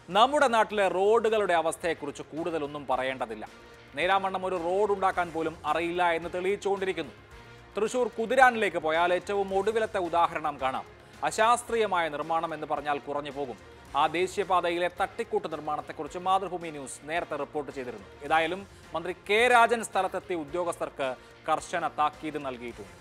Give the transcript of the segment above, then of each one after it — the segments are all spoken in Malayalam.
നമ്മുടെ നാട്ടിലെ റോഡുകളുടെ അവസ്ഥയെക്കുറിച്ച് കൂടുതലൊന്നും പറയേണ്ടതില്ല നേരാമണ്ണം ഒരു റോഡ് ഉണ്ടാക്കാൻ പോലും അറിയില്ല എന്ന് തെളിയിച്ചുകൊണ്ടിരിക്കുന്നു തൃശൂർ കുതിരാനിലേക്ക് പോയാൽ ഏറ്റവും ഒടുവിലത്തെ ഉദാഹരണം കാണാം അശാസ്ത്രീയമായ നിർമ്മാണം എന്ന് പറഞ്ഞാൽ കുറഞ്ഞു പോകും ആ ദേശീയപാതയിലെ തട്ടിക്കൂട്ട് നിർമ്മാണത്തെക്കുറിച്ച് മാതൃഭൂമി ന്യൂസ് നേരത്തെ റിപ്പോർട്ട് ചെയ്തിരുന്നു ഏതായാലും മന്ത്രി കെ രാജൻ സ്ഥലത്തെത്തി ഉദ്യോഗസ്ഥർക്ക് കർശന താക്കീത് നൽകിയിട്ടുണ്ട്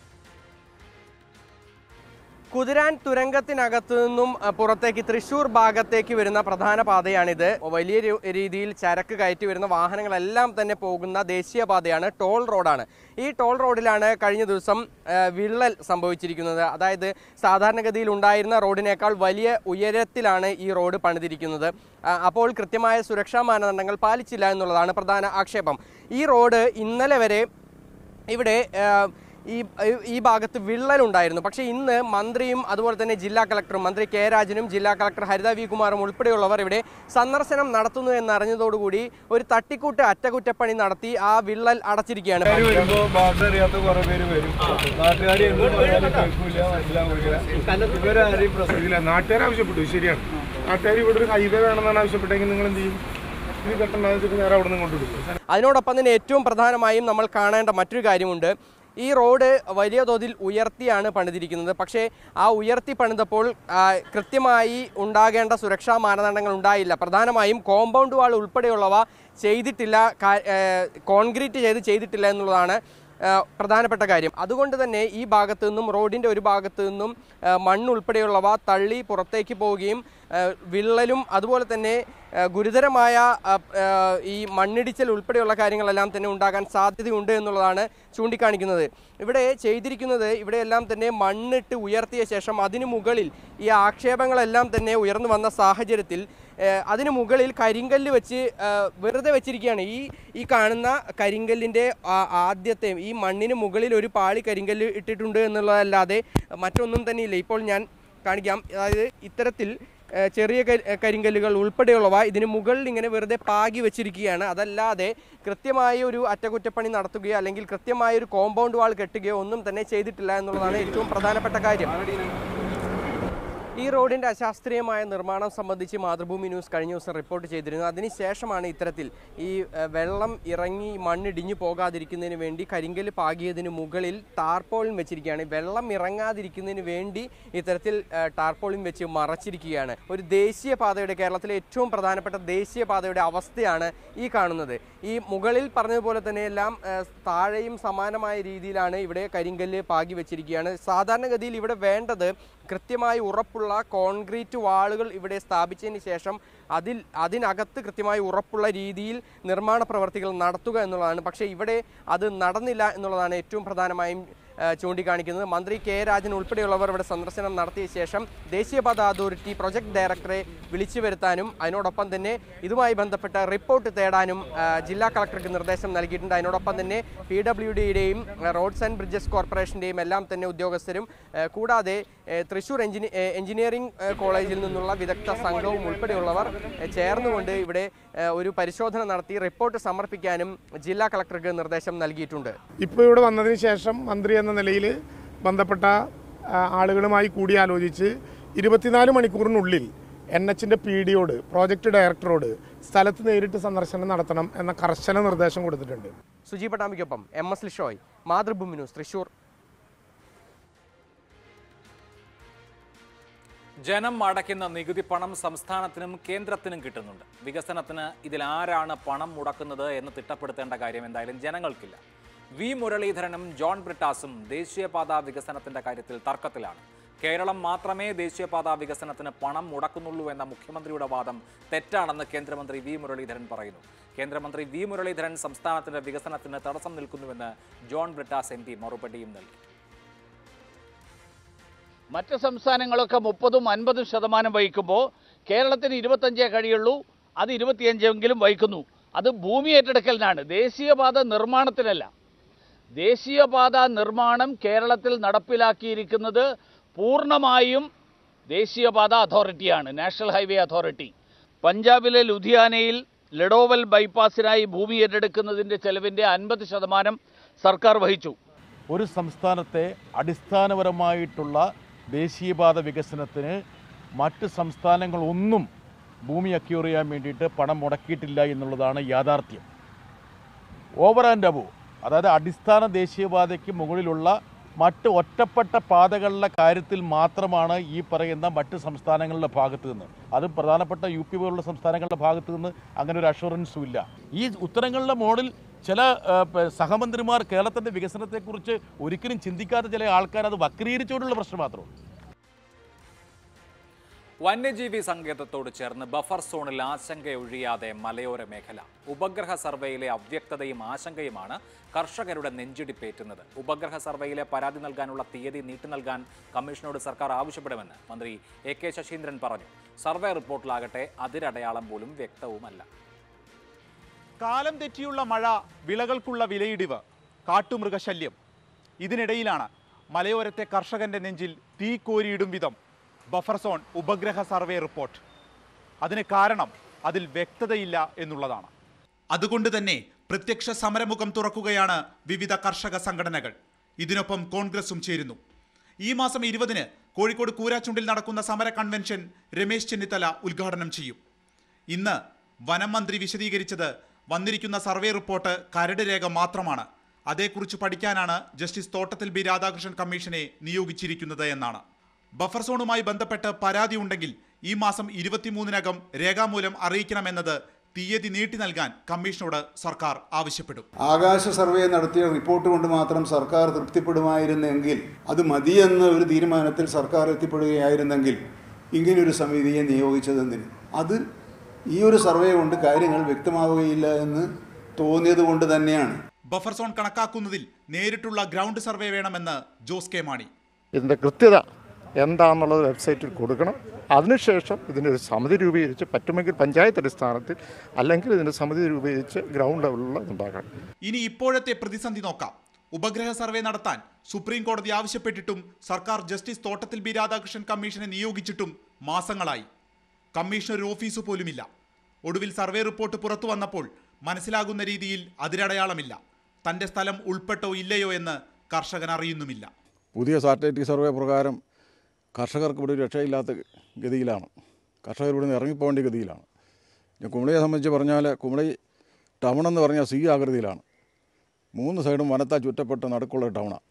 കുതിരാൻ തുരങ്കത്തിനകത്തു നിന്നും അഹ്, പുറത്തേക്ക് തൃശൂർ ഭാഗത്തേക്ക് വരുന്ന പ്രധാന പാതയാണിത് വലിയ രു- രീതിയിൽ ചരക്ക് കയറ്റി വരുന്ന വാഹനങ്ങളെല്ലാം തന്നെ പോകുന്ന ദേശീയപാതയാണ് ടോൾ റോഡാണ് ഈ ടോൾ റോഡിലാണ് കഴിഞ്ഞ ദിവസം അഹ്, വിള്ളൽ സംഭവിച്ചിരിക്കുന്നത് അതായത് സാധാരണഗതിയിൽ ഉണ്ടായിരുന്ന റോഡിനേക്കാൾ വലിയ ഉയരത്തിലാണ് ഈ റോഡ് പണിതിരിക്കുന്നത് അഹ്, അപ്പോൾ കൃത്യമായ സുരക്ഷാ മാനദണ്ഡങ്ങൾ പാലിച്ചില്ല എന്നുള്ളതാണ് പ്രധാന ആക്ഷേപം ഈ റോഡ് ഇന്നലെ വരെ ഇവിടെ ആ, ഈ ഈ ഭാഗത്ത് വിള്ളലുണ്ടായിരുന്നു പക്ഷേ ഇന്ന് മന്ത്രിയും അതുപോലെ തന്നെ ജില്ലാ കളക്ടറും മന്ത്രി കെ രാജനും ജില്ലാ കളക്ടർ ഹരിത വി കുമാറും ഉൾപ്പെടെയുള്ളവർ ഇവിടെ സന്ദർശനം നടത്തുന്നു എന്നറിഞ്ഞതോടുകൂടി ഒരു തട്ടിക്കൂട്ട് അറ്റകുറ്റപ്പണി നടത്തി ആ വിള്ളൽ അടച്ചിരിക്കുകയാണ് നാട്ടുകാര് വരുമ്പോ ഭാഷ അറിയാത്ത കുറെ പേര് വരും നാട്ടുകാർ എന്ത് പറഞ്ഞാലും കേൾക്കൂല മനസ്സിലാവൂല ഇവരാരെയും പ്രസംഗില്ല നാട്ടുകാർ ആവശ്യപ്പെട്ടു ശരിയാണ് നാട്ടുകാർ ഇവിടെ ഒരു ഹൈവേ വേണമെന്നാണ് ആവശ്യപ്പെട്ടെങ്കിൽ നിങ്ങൾ എന്ത് ചെയ്യും ഇത് കെട്ടണ്ടാകും നേരെ അവിടെ നിന്ന് കൊണ്ടുവിടും അതിനോടൊപ്പം തന്നെ ഏറ്റവും പ്രധാനമായും നമ്മൾ കാണേണ്ട മറ്റൊരു കാര്യമുണ്ട് ഈ റോഡ് വലിയ തോതിൽ ഉയർത്തിയാണ് പണിതിരിക്കുന്നത് പക്ഷേ ആ ഉയർത്തി പണിതപ്പോൾ ആ, കൃത്യമായി ഉണ്ടാകേണ്ട സുരക്ഷാ മാനദണ്ഡങ്ങൾ ഉണ്ടായില്ല പ്രധാനമായും കോമ്പൗണ്ട് വാൾ ഉൾപ്പെടെയുള്ളവ ചെയ്തിട്ടില്ല കാ- ഏ, കോൺക്രീറ്റ് ചെയ്ത് ചെയ്തിട്ടില്ല എന്നുള്ളതാണ് ആ, പ്രധാനപ്പെട്ട കാര്യം അതുകൊണ്ട് തന്നെ ഈ ഭാഗത്തു നിന്നും റോഡിൻ്റെ ഒരു ഭാഗത്തു നിന്നും ആ, മണ്ണ് ഉൾപ്പെടെയുള്ളവ തള്ളി പുറത്തേക്ക് പോവുകയും ആ, വിള്ളലും അതുപോലെ തന്നെ ആ, ഗുരുതരമായ ആ, ആ, ഈ മണ്ണിടിച്ചൽ ഉൾപ്പെടെയുള്ള കാര്യങ്ങളെല്ലാം തന്നെ ഉണ്ടാകാൻ സാധ്യതയുണ്ട് എന്നുള്ളതാണ് ചൂണ്ടിക്കാണിക്കുന്നത് ഇവിടെ ചെയ്തിരിക്കുന്നത് ഇവിടെയെല്ലാം തന്നെ മണ്ണിട്ട് ഉയർത്തിയ ശേഷം അതിനു മുകളിൽ ഈ ആക്ഷേപങ്ങളെല്ലാം തന്നെ ഉയർന്നു വന്ന സാഹചര്യത്തിൽ ഏഹ് അതിന് മുകളിൽ കരിങ്കല്ല് വെച്ച് ഏഹ് വെറുതെ വെച്ചിരിക്കുകയാണ് ഈ ഈ കാണുന്ന കരിങ്കല്ലിൻ്റെ ആ- ആദ്യത്തെ ഈ മണ്ണിന് മുകളിൽ ഒരു പാളി കരിങ്കല്ല് ഇട്ടിട്ടുണ്ട് എന്നുള്ളതല്ലാതെ മറ്റൊന്നും തന്നെ ഇല്ല ഇപ്പോൾ ഞാൻ കാണിക്കാം അതായത് ഇത്തരത്തിൽ ഏഹ് ചെറിയ കരി- ഏഹ് കരിങ്കല്ലുകൾ ഉൾപ്പെടെയുള്ളവ ഇതിന് മുകളിൽ ഇങ്ങനെ വെറുതെ പാകി വെച്ചിരിക്കുകയാണ് അതല്ലാതെ കൃത്യമായ ഒരു അറ്റകുറ്റപ്പണി നടത്തുകയോ അല്ലെങ്കിൽ കൃത്യമായ ഒരു കോമ്പൗണ്ട് വാൾ കെട്ടുകയോ ഒന്നും തന്നെ ചെയ്തിട്ടില്ല എന്നുള്ളതാണ് ഏറ്റവും പ്രധാനപ്പെട്ട കാര്യം ഈ റോഡിന്റെ അശാസ്ത്രീയമായ നിർമ്മാണം സംബന്ധിച്ച് മാതൃഭൂമി ന്യൂസ് കഴിഞ്ഞ ദിവസം റിപ്പോർട്ട് ചെയ്തിരുന്നു അതിനുശേഷമാണ് ഇത്തരത്തിൽ ഈ ഏഹ്, വെള്ളം ഇറങ്ങി മണ്ണിടിഞ്ഞു പോകാതിരിക്കുന്നതിന് വേണ്ടി കരിങ്കല്ല് പാകിയതിന് മുകളിൽ ടാർപോളിൻ വെച്ചിരിക്കുകയാണ് വെള്ളം ഇറങ്ങാതിരിക്കുന്നതിന് വേണ്ടി ഇത്തരത്തിൽ ഏഹ്, ടാർപോളിൻ വെച്ച് മറച്ചിരിക്കുകയാണ് ഒരു ദേശീയപാതയുടെ കേരളത്തിലെ ഏറ്റവും പ്രധാനപ്പെട്ട ദേശീയപാതയുടെ അവസ്ഥയാണ് ഈ കാണുന്നത് ഈ മുകളിൽ പറഞ്ഞതുപോലെ തന്നെ എല്ലാം ഏഹ്, താഴെയും സമാനമായ രീതിയിലാണ് ഇവിടെ കരിങ്കല്ല് പാകി വെച്ചിരിക്കുകയാണ് സാധാരണഗതിയിൽ ഇവിടെ വേണ്ടത് കൃത്യമായി ഉറപ്പുള്ള കോൺക്രീറ്റ് വാളുകൾ ഇവിടെ സ്ഥാപിച്ചതിന് ശേഷം അതിൽ അതിനകത്ത് കൃത്യമായി ഉറപ്പുള്ള രീതിയിൽ നിർമ്മാണ പ്രവർത്തികൾ നടത്തുക എന്നുള്ളതാണ് പക്ഷേ ഇവിടെ അത് നടന്നില്ല എന്നുള്ളതാണ് ഏറ്റവും പ്രധാനമായും ആ, ചൂണ്ടിക്കാണിക്കുന്നത് മന്ത്രി കെ രാജൻ ഉൾപ്പെടെയുള്ളവർ ഇവിടെ സന്ദർശനം നടത്തിയ ശേഷം ദേശീയപാത അതോറിറ്റി പ്രൊജക്ട് ഡയറക്ടറെ വിളിച്ചു വരുത്താനും അതിനോടൊപ്പം തന്നെ ഇതുമായി ബന്ധപ്പെട്ട റിപ്പോർട്ട് തേടാനും ആ, ജില്ലാ കളക്ടർക്ക് നിർദ്ദേശം നൽകിയിട്ടുണ്ട് അതിനോടൊപ്പം തന്നെ പി ഡബ്ല്യു ഡിയുടെയും റോഡ്സ് ആൻഡ് ബ്രിഡ്ജസ് കോർപ്പറേഷൻ്റെയും എല്ലാം തന്നെ ഉദ്യോഗസ്ഥരും ആ, കൂടാതെ ആ, തൃശൂർ എഞ്ചിനി ആ, എഞ്ചിനീയറിംഗ് ആ, കോളേജിൽ നിന്നുള്ള വിദഗ്ധ സംഘവും ഉൾപ്പെടെയുള്ളവർ ആ, ചേർന്നുകൊണ്ട് ഇവിടെ ആ, ഒരു പരിശോധന നടത്തി റിപ്പോർട്ട് സമർപ്പിക്കാനും ജില്ലാ കളക്ടർക്ക് നിർദ്ദേശം നൽകിയിട്ടുണ്ട് ഇപ്പോൾ ഇവിടെ വന്നതിന് ശേഷം മന്ത്രി എന്ന നിലയിൽ ബന്ധപ്പെട്ട ആ, ആളുകളുമായി കൂടിയാലോചിച്ച് ഇരുപത്തിനാല് മണിക്കൂറിനുള്ളിൽ എൻ എച്ചിൻ്റെ പി ഡിയോട് പ്രോജക്റ്റ് ഡയറക്ടറോട് സ്ഥലത്ത് നേരിട്ട് സന്ദർശനം നടത്തണം എന്ന കർശന നിർദ്ദേശം കൊടുത്തിട്ടുണ്ട് സുജി പട്ടാമ്പിക്കൊപ്പം M S Lishoy Mathrubhumi news Thrissur ജനം അടയ്ക്കുന്ന നികുതി പണം സംസ്ഥാനത്തിനും കേന്ദ്രത്തിനും കിട്ടുന്നുണ്ട് വികസനത്തിന് ഇതിൽ ആരാണ് പണം മുടക്കുന്നത് എന്ന് തിട്ടപ്പെടുത്തേണ്ട കാര്യം എന്തായാലും ജനങ്ങൾക്കില്ല വി മുരളീധരനും ജോൺ ബ്രിട്ടാസും ദേശീയപാത വികസനത്തിന്റെ കാര്യത്തിൽ തർക്കത്തിലാണ് കേരളം മാത്രമേ ദേശീയപാത വികസനത്തിന് പണം മുടക്കുന്നുള്ളൂ എന്ന മുഖ്യമന്ത്രിയുടെ വാദം തെറ്റാണെന്ന് കേന്ദ്രമന്ത്രി വി മുരളീധരൻ പറയുന്നു കേന്ദ്രമന്ത്രി വി മുരളീധരൻ സംസ്ഥാനത്തിന്റെ വികസനത്തിന് തടസ്സം നിൽക്കുന്നുവെന്ന് ജോൺ ബ്രിട്ടാസ് എം പി മറുപടിയും നൽകി മറ്റ് സംസ്ഥാനങ്ങളൊക്കെ മുപ്പതും അൻപതും ശതമാനം വഹിക്കുമ്പോൾ കേരളത്തിന് ഇരുപത്തഞ്ചേ കഴിയുള്ളൂ അത് ഇരുപത്തിയഞ്ചെങ്കിലും വഹിക്കുന്നു അത് ഭൂമി ഏറ്റെടുക്കലിനാണ് ദേശീയപാത നിർമ്മാണത്തിനല്ല ദേശീയപാത നിർമ്മാണം കേരളത്തിൽ നടപ്പിലാക്കിയിരിക്കുന്നത് പൂർണ്ണമായും ദേശീയപാത അതോറിറ്റിയാണ് നാഷണൽ ഹൈവേ അതോറിറ്റി പഞ്ചാബിലെ ലുധിയാനയിൽ ലഡോവൽ ബൈപ്പാസിനായി ഭൂമി ഏറ്റെടുക്കുന്നതിൻ്റെ ചെലവിൻ്റെ അൻപത് ശതമാനം സർക്കാർ വഹിച്ചു ഒരു സംസ്ഥാനത്തെ അടിസ്ഥാനപരമായിട്ടുള്ള ദേശീയപാത വികസനത്തിന് മറ്റ് സംസ്ഥാനങ്ങളൊന്നും ഭൂമി അക്യൂർ ചെയ്യാൻ വേണ്ടിയിട്ട് പണം മുടക്കിയിട്ടില്ല എന്നുള്ളതാണ് യാഥാർത്ഥ്യം ഓവർ ആൻഡ് അബോ അതായത് അടിസ്ഥാന ദേശീയപാതയ്ക്ക് മുകളിലുള്ള മറ്റ് ഒറ്റപ്പെട്ട പാതകളുടെ കാര്യത്തിൽ മാത്രമാണ് ഈ പറയുന്ന മറ്റ് സംസ്ഥാനങ്ങളുടെ ഭാഗത്ത് നിന്ന് അത് പ്രധാനപ്പെട്ട യു പി പോലുള്ള സംസ്ഥാനങ്ങളുടെ ഭാഗത്ത് നിന്ന് അങ്ങനെ ഒരു അഷുറൻസും ഇല്ല ഈ ഉത്തരങ്ങളുടെ മോഡിൽ ചില ആ, പ- സഹമന്ത്രിമാർ കേരളത്തിൻ്റെ വികസനത്തെക്കുറിച്ച് ഒരിക്കലും ചിന്തിക്കാത്ത ചില ആൾക്കാർ അത് വക്രീകരിച്ചുകൊണ്ടുള്ള പ്രശ്നം മാത്രമാണ് വന്യജീവി സങ്കേതത്തോട് ചേർന്ന് ബഫർ സോണിൽ ആശങ്കയൊഴിയാതെ മലയോര മേഖല ഉപഗ്രഹ സർവേയിലെ അവ്യക്തതയും ആശങ്കയുമാണ് കർഷകരുടെ നെഞ്ചിടിപ്പേറ്റുന്നത് ഉപഗ്രഹ സർവേയിലെ പരാതി നൽകാനുള്ള തീയതി നീട്ടി നൽകാൻ കമ്മീഷനോട് സർക്കാർ ആവശ്യപ്പെടുമെന്ന് മന്ത്രി എ കെ ശശീന്ദ്രൻ പറഞ്ഞു സർവേ റിപ്പോർട്ടിലാകട്ടെ അതിരടയാളം പോലും വ്യക്തവുമല്ല കാലം തെറ്റിയുള്ള മഴ വിളകൾക്കുള്ള വിലയിടിവ് കാട്ടുമൃഗശല്യം ഇതിനിടയിലാണ് മലയോരത്തെ കർഷകന്റെ നെഞ്ചിൽ തീ കോരിയിടും വിധം ബഫർ സോൺ ഉപഗ്രഹ സർവേ റിപ്പോർട്ട് അതിന് കാരണം അതിൽ വ്യക്തതയില്ല എന്നുള്ളതാണ് അതുകൊണ്ട് തന്നെ പ്രത്യക്ഷ സമരമുഖം തുറക്കുകയാണ് വിവിധ കർഷക സംഘടനകൾ ഇതിനൊപ്പം കോൺഗ്രസും ചേരുന്നു ഈ മാസം ഇരുപതിന് കോഴിക്കോട് കൂരാച്ചുണ്ടിൽ നടക്കുന്ന സമര കൺവെൻഷൻ രമേശ് ചെന്നിത്തല ഉദ്ഘാടനം ചെയ്യും ഇന്ന് വനം മന്ത്രി വിശദീകരിച്ചത് വന്നിരിക്കുന്ന സർവേ റിപ്പോർട്ട് കരട് രേഖ മാത്രമാണ് അതേക്കുറിച്ച് പഠിക്കാനാണ് ജസ്റ്റിസ് തോട്ടത്തിൽ ബി രാധാകൃഷ്ണൻ കമ്മീഷനെ നിയോഗിച്ചിരിക്കുന്നത് എന്നാണ് ബഫർ സോണുമായി ബന്ധപ്പെട്ട് പരാതി ഉണ്ടെങ്കിൽ ഈ മാസം ഇരുപത്തിമൂന്നിനകം രേഖാമൂലം അറിയിക്കണമെന്നത് തീയതി നീട്ടി നൽകാൻ കമ്മീഷനോട് സർക്കാർ ആവശ്യപ്പെടും ആകാശ സർവേ നടത്തിയ റിപ്പോർട്ട് കൊണ്ട് മാത്രം സർക്കാർ തൃപ്തിപ്പെടുമായിരുന്നെങ്കിൽ അത് മതിയെന്ന ഒരു തീരുമാനത്തിൽ സർക്കാർ എത്തിപ്പെടുകയായിരുന്നെങ്കിൽ ഇങ്ങനെയൊരു സമിതിയെ നിയോഗിച്ചതെന്തിന് അത് ഈ ഒരു സർവേ കൊണ്ട് കാര്യങ്ങൾ വ്യക്തമാവുകയില്ല എന്ന് തോന്നിയത് കൊണ്ട് തന്നെയാണ് ബഫർ സോൺ കണക്കാക്കുന്നതിൽ നേരിട്ടുള്ള ഗ്രൗണ്ട് സർവേ വേണമെന്ന് ജോസ് കെ മാണി ഇതിൻ്റെ കൃത്യത എന്താണെന്നുള്ളത് വെബ്സൈറ്റിൽ കൊടുക്കണം അതിനുശേഷം ഇതിനൊരു സമിതി രൂപീകരിച്ച് പറ്റുമെങ്കിൽ പഞ്ചായത്ത് അടിസ്ഥാനത്തിൽ അല്ലെങ്കിൽ ഇതിൻ്റെ സമിതി രൂപീകരിച്ച് ഗ്രൗണ്ട് ലെവലിലുള്ള ഉണ്ടാക്കണം ഇനി ഇപ്പോഴത്തെ പ്രതിസന്ധി നോക്കാം ഉപഗ്രഹ സർവേ നടത്താൻ സുപ്രീം കോടതി ആവശ്യപ്പെട്ടിട്ടും സർക്കാർ ജസ്റ്റിസ് തോട്ടത്തിൽ ബി രാധാകൃഷ്ണൻ കമ്മീഷനെ നിയോഗിച്ചിട്ടും മാസങ്ങളായി കമ്മീഷൻ ഒരു ഓഫീസ് പോലുമില്ല ഒടുവിൽ സർവേ റിപ്പോർട്ട് പുറത്തു വന്നപ്പോൾ മനസ്സിലാകുന്ന രീതിയിൽ അതിരടയാളമില്ല തന്റെ സ്ഥലം ഉൾപ്പെട്ടോ ഇല്ലയോ എന്ന് കർഷകൻ അറിയുന്നുമില്ല പുതിയ സാറ്റലൈറ്റ് സർവേ പ്രകാരം കർഷകർക്ക് ഇവിടെ ഒരു രക്ഷയില്ലാത്ത ഗതിയിലാണ് കർഷകർ ഇവിടെ നിന്ന് ഇറങ്ങിപ്പോകേണ്ട ഗതിയിലാണ് ഞാൻ കുമളിയെ സംബന്ധിച്ച് പറഞ്ഞാൽ കുമളി ടൗൺ എന്ന് പറഞ്ഞാൽ സി ആകൃതിയിലാണ് മൂന്ന് സൈഡും വനത്താൽ ചുറ്റപ്പെട്ട നടുക്കുള്ള ടൗണാണ്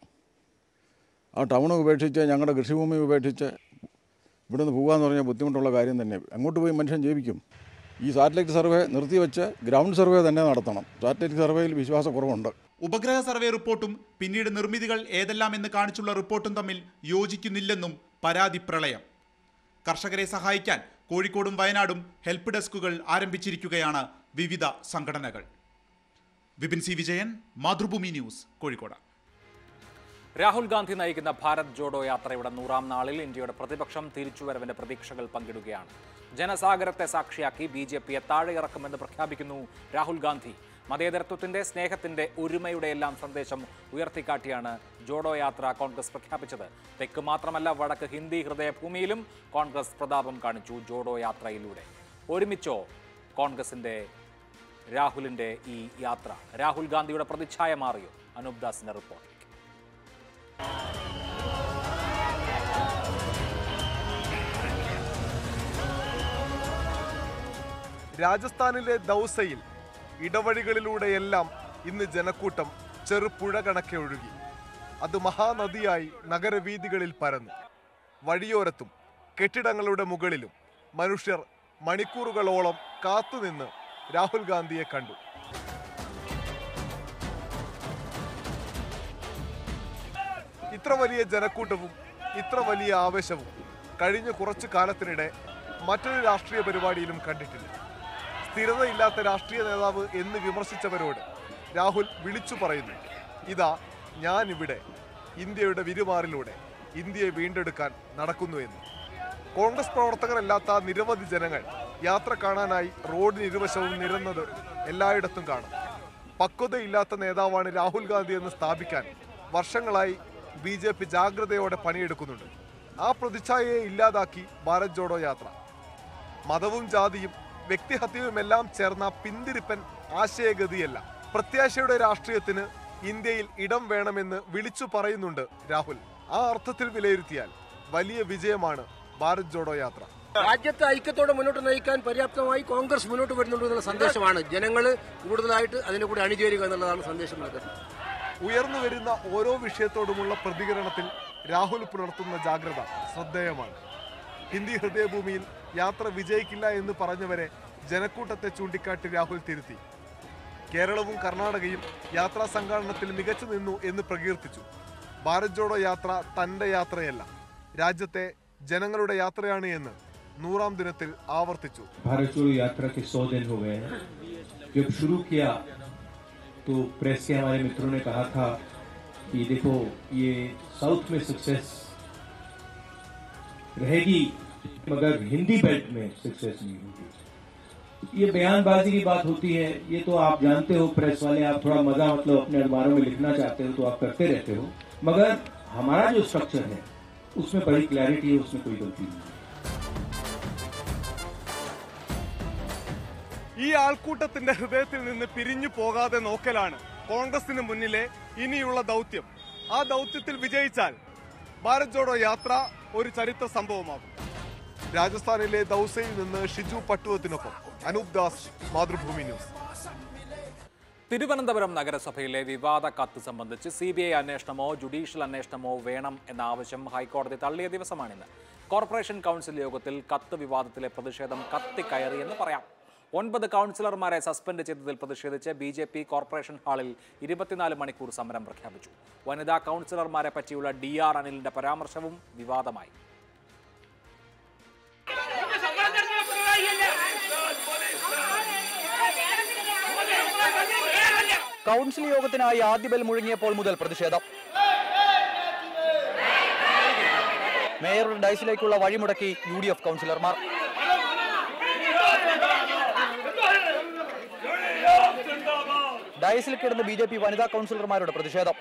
ആ ടൗൺ ഉപേക്ഷിച്ച് ഞങ്ങളുടെ കൃഷിഭൂമി ഉപേക്ഷിച്ച് ഇവിടെ നിന്ന് പോകാമെന്ന് പറഞ്ഞാൽ ബുദ്ധിമുട്ടുള്ള കാര്യം തന്നെ അങ്ങോട്ട് പോയി മനുഷ്യൻ ജീവിക്കും ഈ സാറ്റലൈറ്റ് സർവേ നിർത്തിവെച്ച് ഗ്രൗണ്ട് സർവേ തന്നെ നടത്തണം സാറ്റലൈറ്റ് സർവേയിൽ വിശ്വാസക്കുറവുണ്ട് ഉപഗ്രഹ സർവേ റിപ്പോർട്ടും പിന്നീട് നിർമ്മിതികൾ ഏതെല്ലാം എന്ന് കാണിച്ചുള്ള റിപ്പോർട്ടും തമ്മിൽ യോജിക്കുന്നില്ലെന്നും പരാതി പ്രളയം കർഷകരെ സഹായിക്കാൻ കോഴിക്കോടും വയനാടും ഹെൽപ്പ് ഡെസ്കുകൾ ആരംഭിച്ചിരിക്കുകയാണ് വിവിധ സംഘടനകൾ വിപിൻ സി വിജയൻ മാതൃഭൂമി ന്യൂസ് കോഴിക്കോട് രാഹുൽ ഗാന്ധി നയിക്കുന്ന ഭാരത് ജോഡോ യാത്രയുടെ നൂറാം നാളിൽ ഇന്ത്യയുടെ പ്രതിപക്ഷം തിരിച്ചുവരവിന്റെ പ്രതീക്ഷകൾ പങ്കിടുകയാണ് ജനസാഗരത്തെ സാക്ഷിയാക്കി ബി ജെ പിയെ താഴെയിറക്കുമെന്ന് പ്രഖ്യാപിക്കുന്നു രാഹുൽ ഗാന്ധി മതേതരത്വത്തിന്റെ സ്നേഹത്തിന്റെ ഒരുമയുടെ എല്ലാം സന്ദേശം ഉയർത്തിക്കാട്ടിയാണ് ജോഡോ യാത്ര കോൺഗ്രസ് പ്രഖ്യാപിച്ചത് തെക്ക് മാത്രമല്ല വടക്ക് ഹിന്ദി ഹൃദയഭൂമിയിലും കോൺഗ്രസ് പ്രതാപം കാണിച്ചു ജോഡോ യാത്രയിലൂടെ ഒരുമിച്ചോ കോൺഗ്രസിന്റെ രാഹുലിന്റെ ഈ യാത്ര രാഹുൽ ഗാന്ധിയുടെ പ്രതിച്ഛായ മാറിയോ അനൂപ് ദാസിന്റെ റിപ്പോർട്ട് രാജസ്ഥാനിലെ ദൗസയിൽ ഇടവഴികളിലൂടെയെല്ലാം ഇന്ന് ജനക്കൂട്ടം ചെറുപുഴ കണക്കെ ഒഴുകി അത് മഹാനദിയായി നഗരവീഥികളിൽ പരന്നു വഴിയോരത്തും കെട്ടിടങ്ങളുടെ മുകളിലും മനുഷ്യർ മണിക്കൂറുകളോളം കാത്തുനിന്ന് രാഹുൽ ഗാന്ധിയെ കണ്ടു ഇത്ര വലിയ ജനക്കൂട്ടവും ഇത്ര വലിയ ആവേശവും കഴിഞ്ഞ കുറച്ചു കാലത്തിനിടെ മറ്റൊരു രാഷ്ട്രീയ പരിപാടിയിലും കണ്ടിട്ടില്ല സ്ഥിരതയില്ലാത്ത രാഷ്ട്രീയ നേതാവ് എന്ന് വിമർശിച്ചവരോട് രാഹുൽ വിളിച്ചു പറയുന്നു ഇതാ ഞാൻ ഇവിടെ ഇന്ത്യയുടെ വിരുമാറിലൂടെ ഇന്ത്യയെ വീണ്ടെടുക്കാൻ നടക്കുന്നു എന്ന് കോൺഗ്രസ് പ്രവർത്തകരല്ലാത്ത നിരവധി ജനങ്ങൾ യാത്ര കാണാനായി റോഡിന് ഇരുവശവും നിരന്നത് എല്ലായിടത്തും കാണാം പക്വതയില്ലാത്ത നേതാവാണ് രാഹുൽ ഗാന്ധി എന്ന് സ്ഥാപിക്കാൻ വർഷങ്ങളായി ബി ജെ പി ജാഗ്രതയോടെ പണിയെടുക്കുന്നുണ്ട് ആ പ്രതിച്ഛായയെ ഇല്ലാതാക്കി ഭാരത് ജോഡോ യാത്ര മതവും ജാതിയും വ്യക്തിഹത്യയുമെല്ലാം ചേർന്ന പിന്തിരിപ്പൻ ആശയഗതിയല്ല പ്രത്യാശയുടെ രാഷ്ട്രീയത്തിന് ഇന്ത്യയിൽ ഇടം വേണമെന്ന് വിളിച്ചു പറയുന്നുണ്ട് രാഹുൽ ആ അർത്ഥത്തിൽ വിലയിരുത്തിയാൽ വലിയ വിജയമാണ് ഭാരത് ജോഡോ യാത്ര രാജ്യത്തെ ഐക്യത്തോടെ മുന്നോട്ട് നയിക്കാൻ പര്യാപ്തമായി കോൺഗ്രസ് മുന്നോട്ട് വരുന്നുണ്ട് എന്നുള്ള സന്ദേശമാണ് ജനങ്ങൾ കൂടുതലായിട്ട് അതിന്റെ കൂടെ അണിചേരുക എന്നുള്ളതാണ് സന്ദേശം നൽകുന്നത് ഉയർന്നു വരുന്ന ഓരോ വിഷയത്തോടുമുള്ള പ്രതികരണത്തിൽ രാഹുൽ പുലർത്തുന്ന ജാഗ്രത ശ്രദ്ധേയമാണ് ഹിന്ദി ഹൃദയഭൂമിയിൽ യാത്ര വിജയിക്കില്ല എന്ന് പറഞ്ഞവരെ ജനക്കൂട്ടത്തെ ചൂണ്ടിക്കാട്ടി രാഹുൽ തിരുത്തി കേരളവും കർണാടകയും യാത്രാ സംഘാടനത്തിൽ മികച്ചു നിന്നു എന്ന് പ്രകീർത്തിച്ചു ഭാരത് ജോഡോ യാത്ര തന്റെ യാത്രയല്ല രാജ്യത്തെ ജനങ്ങളുടെ യാത്രയാണ് എന്ന് നൂറാം ദിനത്തിൽ ആവർത്തിച്ചു भारत जोड़ो यात्रा के सौ दिन हो गए हैं जब शुरू किया तो प्रेस के हमारे मित्रों ने कहा था कि देखो ये साउथ में सक्सेस रहेगी मगर हिंदी बेल्ट में सक्सेस नहीं होगी ये बयानबाजी की बात होती है ये तो आप जानते हो प्रेस वाले आप थोड़ा मजा मतलब अपने अखबारों में लिखना चाहते हो तो आप करते रहते हो मगर हमारा जो स्ट्रक्चर है उसमें बड़ी क्लैरिटी है उसमें कोई गलती नहीं है ഈ ആൾക്കൂട്ടത്തിന്റെ ഹൃദയത്തിൽ നിന്ന് പിരിഞ്ഞു പോകാതെ നോക്കലാണ് കോൺഗ്രസിന് മുന്നിലെ ഇനിയുള്ള ദൗത്യം ആ ദൗത്യത്തിൽ വിജയിച്ചാൽ ഭാരത് ജോഡോ യാത്ര ഒരു ചരിത്ര സംഭവമാകും രാജസ്ഥാനിലെ ദൌസയിൽ നിന്ന് ഷിജു പട്ടുവത്തിനൊപ്പം അനൂപ് ദാസ് മാതൃഭൂമി ന്യൂസ് തിരുവനന്തപുരം നഗരസഭയിലെ വിവാദ കത്ത് സംബന്ധിച്ച് സി ബി ഐ അന്വേഷണമോ ജുഡീഷ്യൽ അന്വേഷണമോ വേണം എന്ന ആവശ്യം ഹൈക്കോടതി തള്ളിയ ദിവസമാണിന്ന് കോർപ്പറേഷൻ കൗൺസിൽ യോഗത്തിൽ കത്ത് വിവാദത്തിലെ പ്രതിഷേധം കത്തിക്കയറിയെന്ന് പറയാം ഒൻപത് കൗൺസിലർമാരെ സസ്പെൻഡ് ചെയ്തതിൽ പ്രതിഷേധിച്ച് ബി ജെ പി കോർപ്പറേഷൻ ഹാളിൽ ഇരുപത്തിനാല് മണിക്കൂർ സമരം പ്രഖ്യാപിച്ചു വനിതാ കൗൺസിലർമാരെ പറ്റിയുള്ള ഡി ആർ അനിലിന്റെ പരാമർശവും വിവാദമായി കൗൺസിൽ യോഗത്തിനായി ആദ്യ ബെൽ മുഴങ്ങിയപ്പോൾ മുതൽ പ്രതിഷേധം മേയറുടെ ഡൈസിലേക്കുള്ള വഴിമുടക്കി യു ഡി എഫ് കൗൺസിലർമാർ ഡയസിൽ കിടന്ന് ബി ജെ പി വനിതാ കൗൺസിലർമാരുടെ പ്രതിഷേധം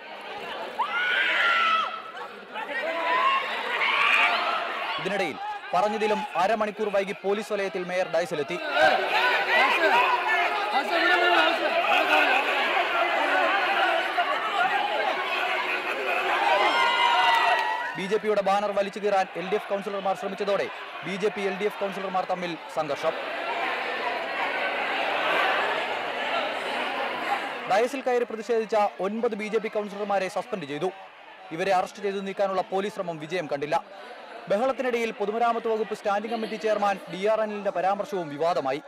ഇതിനിടയിൽ പറഞ്ഞതിലും അരമണിക്കൂർ വൈകി പോലീസ് വലയത്തിൽ മേയർ ഡയസിലെത്തി ബി ജെ പിയുടെ ബാനർ വലിച്ചു കീറാൻ എൽ ഡി എഫ് കൗൺസിലർമാർ ശ്രമിച്ചതോടെ B J P L D F കൗൺസിലർമാർ തമ്മിൽ സംഘർഷം ഡയസിൽ കയറി പ്രതിഷേധിച്ച ഒൻപത് ബി ജെ പി കൗൺസിലർമാരെ സസ്പെൻഡ് ചെയ്തു ഇവരെ അറസ്റ്റ് ചെയ്തു നീക്കാനുള്ള പോലീസ് ശ്രമം വിജയം കണ്ടില്ല ബഹളത്തിനിടയിൽ പൊതുമരാമത്ത് വകുപ്പ് standing committee chairman D R അനിലിന്റെ പരാമർശവും വിവാദമായി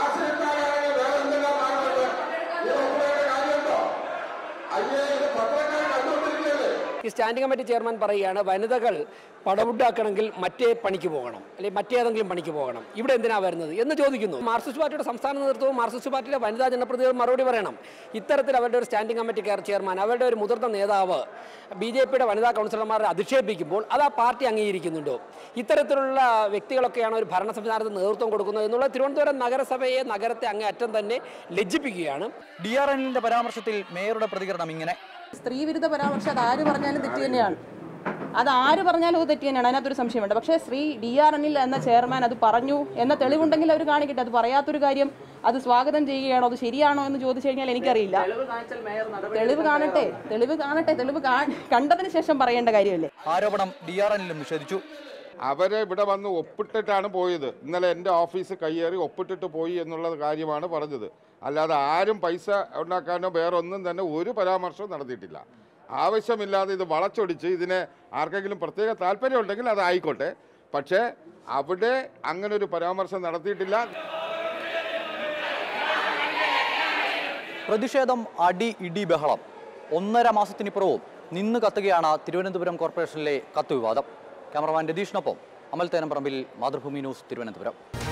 ഈ സ്റ്റാൻഡിംഗ് കമ്മിറ്റി ചെയർമാൻ പറയുകയാണ് വനിതകൾ പടവുണ്ടാക്കണമെങ്കിൽ മറ്റേ പണിക്ക് പോകണം അല്ലെങ്കിൽ മറ്റേതെങ്കിലും പണിക്ക് പോകണം ഇവിടെ എന്തിനാ വരുന്നത് എന്ന് ചോദിക്കുന്നു മാർക്സിസ്റ്റ് പാർട്ടിയുടെ സംസ്ഥാന നേതൃത്വവും മാർക്സിസ്റ്റ് പാർട്ടിയിലെ വനിതാ ജനപ്രതിനിധികൾ മറുപടി പറയണം ഇത്തരത്തിൽ അവരുടെ ഒരു സ്റ്റാൻഡിംഗ് കമ്മിറ്റി ചെയർമാൻ അവരുടെ ഒരു മുതിർന്ന നേതാവ് ബി ജെ പിയുടെ വനിതാ കൗൺസിലർമാരെ അധിക്ഷേപിക്കുമ്പോൾ അത് ആ പാർട്ടി അംഗീകരിക്കുന്നുണ്ടോ ഇത്തരത്തിലുള്ള വ്യക്തികളൊക്കെയാണ് ഒരു ഭരണ സംവിധാനത്തിന് നേതൃത്വം കൊടുക്കുന്നത് എന്നുള്ള തിരുവനന്തപുരം നഗരസഭയെ നഗരത്തെ അങ്ങേ അറ്റം തന്നെ ലജ്ജിപ്പിക്കുകയാണ് ഡി ആർ അനിലിന്റെ പരാമർശത്തിൽ മേയറുടെ പ്രതികരണം ഇങ്ങനെ സ്ത്രീവിരുദ്ധ പരാമർശം അത് ആര് പറഞ്ഞാലും തെറ്റ് തന്നെയാണ് അത് ആര് പറഞ്ഞാലും അത് തെറ്റ് തന്നെയാണ് അതിനകത്തൊരു സംശയമുണ്ട് പക്ഷേ ശ്രീ ഡി ആർ അനിൽ എന്ന ചെയർമാൻ അത് പറഞ്ഞു എന്ന തെളിവുണ്ടെങ്കിൽ അവർ കാണിക്കട്ടെ അത് പറയാത്തൊരു കാര്യം അത് സ്വാഗതം ചെയ്യുകയാണോ അത് ശരിയാണോ എന്ന് ചോദിച്ചു കഴിഞ്ഞാൽ എനിക്കറിയില്ല തെളിവ് കാണട്ടെ തെളിവ് കാണട്ടെ തെളിവ് കാ- കണ്ടതിന് ശേഷം പറയേണ്ട കാര്യമല്ലേ ആരോപണം ഡി ആർ അനിലും നിഷേധിച്ചു അവരെ ഇവിടെ വന്ന് ഒപ്പിട്ടിട്ടാണ് പോയത് ഇന്നലെ എൻ്റെ ഓഫീസ് കയ്യേറി ഒപ്പിട്ടിട്ട് പോയി എന്നുള്ള കാര്യമാണ് പറഞ്ഞത് അല്ലാതെ ആരും പൈസ ഉണ്ടാക്കാനോ വേറെ ഒന്നും തന്നെ ഒരു പരാമർശവും നടത്തിയിട്ടില്ല ആവശ്യമില്ലാതെ ഇത് വളച്ചൊടിച്ച് ഇതിനെ ആർക്കെങ്കിലും പ്രത്യേക താല്പര്യമുണ്ടെങ്കിൽ അത് ആയിക്കോട്ടെ പക്ഷേ അവിടെ അങ്ങനെ ഒരു പരാമർശം നടത്തിയിട്ടില്ല പ്രതിഷേധം അടി ഇടി ബഹളം ഒന്നര മാസത്തിനിപ്പുറവും നിന്ന് കത്തുകയാണ് തിരുവനന്തപുരം കോർപ്പറേഷനിലെ കത്ത് വിവാദം ക്യാമറമാൻ രതീഷിനൊപ്പം അമൽ തേനമ്പറമ്പിൽ മാതൃഭൂമി ന്യൂസ് തിരുവനന്തപുരം